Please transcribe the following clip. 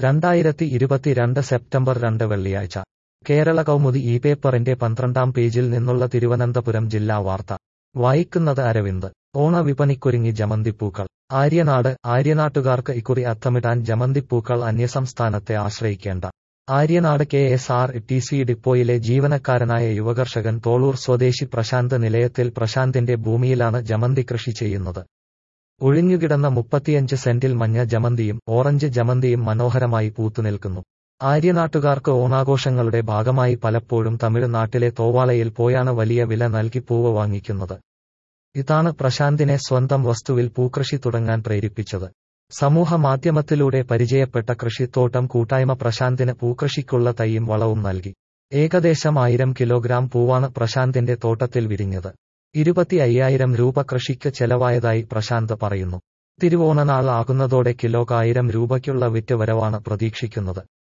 രണ്ടായിരത്തി ഇരുപത്തിരണ്ട് സെപ്റ്റംബർ രണ്ട് വെള്ളിയാഴ്ച കേരള കൗമുദി ഈ പേപ്പറിന്റെ പന്ത്രണ്ടാം പേജിൽ നിന്നുള്ള തിരുവനന്തപുരം ജില്ലാ വാർത്ത വായിക്കുന്നത് അരവിന്ദ് ഓണവിപണിക്കൊരുങ്ങി ജമന്തിപ്പൂക്കൾ ആര്യനാട് ആര്യനാട്ടുകാർക്ക് ഇക്കുറി അത്തമിടാൻ ജമന്തിപ്പൂക്കൾ അന്യസംസ്ഥാനത്തെ ആശ്രയിക്കേണ്ട Aryanad K S R T C ഡിപ്പോയിലെ ജീവനക്കാരനായ യുവകർഷകൻ തോളൂർ സ്വദേശി പ്രശാന്ത് നിലയത്തിൽ പ്രശാന്തിന്റെ ഭൂമിയിലാണ് ജമന്തി കൃഷി ചെയ്യുന്നത് ഒഴിഞ്ഞുകിടന്ന മുപ്പത്തിയഞ്ച് സെന്റിൽ മഞ്ഞ ജമന്തിയും ഓറഞ്ച് ജമന്തിയും മനോഹരമായി പൂത്തുനിൽക്കുന്നു ആര്യനാട്ടുകാർക്ക് ഓണാഘോഷങ്ങളുടെ ഭാഗമായി പലപ്പോഴും തമിഴ്നാട്ടിലെ തോവാളയിൽ പോയാണ് വലിയ വില നൽകി പൂവ് വാങ്ങിക്കുന്നത് ഇതാണ് പ്രശാന്തിനെ സ്വന്തം വസ്തുവിൽ പൂക്കൃഷി തുടങ്ങാൻ പ്രേരിപ്പിച്ചത് സമൂഹ മാധ്യമത്തിലൂടെ പരിചയപ്പെട്ട കൃഷിത്തോട്ടം കൂട്ടായ്മ പ്രശാന്തിന് പൂക്കൃഷിക്കുള്ള തൈയും വളവും നൽകി ഏകദേശം ആയിരം കിലോഗ്രാം പൂവാണ് പ്രശാന്തിന്റെ തോട്ടത്തിൽ വിരിഞ്ഞത് ഇരുപത്തി അയ്യായിരം രൂപ കൃഷിക്ക് ചെലവായതായി പ്രശാന്ത് പറയുന്നു തിരുവോണനാൾ ആകുന്നതോടെ കിലോക്ക് ആയിരം രൂപയ്ക്കുള്ള വിറ്റ് വരവാണ് പ്രതീക്ഷിക്കുന്നത്